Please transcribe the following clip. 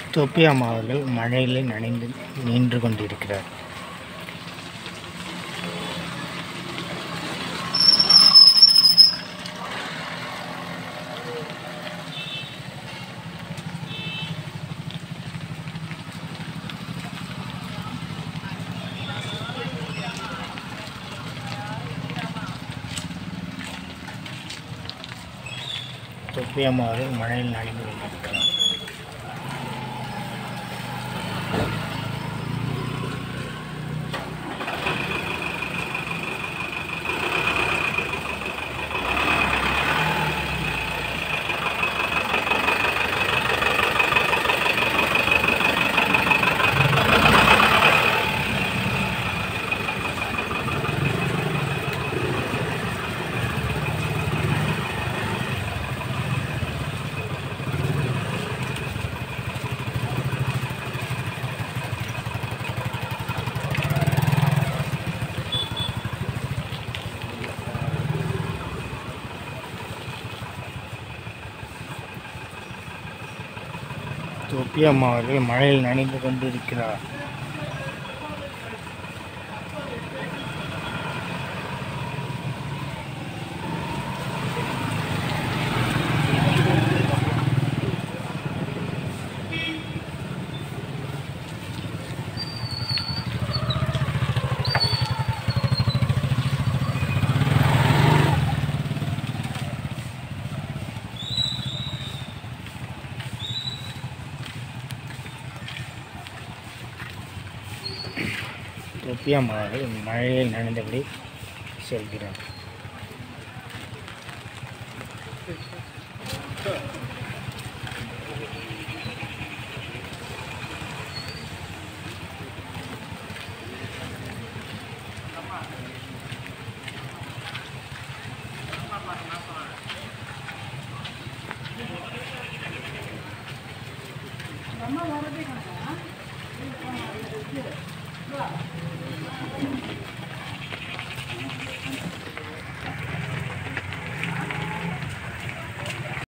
தொப்பி அம்மா அவர்கள் மழையில் நனைந்து நின்று கொண்டிருக்கிறார் தொப்பி அம்மா அவர்கள் மழையில் நனைந்து கொண்டிருக்கிறார் தொப்பி அம்மா அவர்கள் மழையில் நனைந்து கொண்டிருக்கிறார் தொப்பி அம்மா அவர்கள் மழையில் நனைந்தபடி செல்கிறார் அம்மா வரதே கணக்கா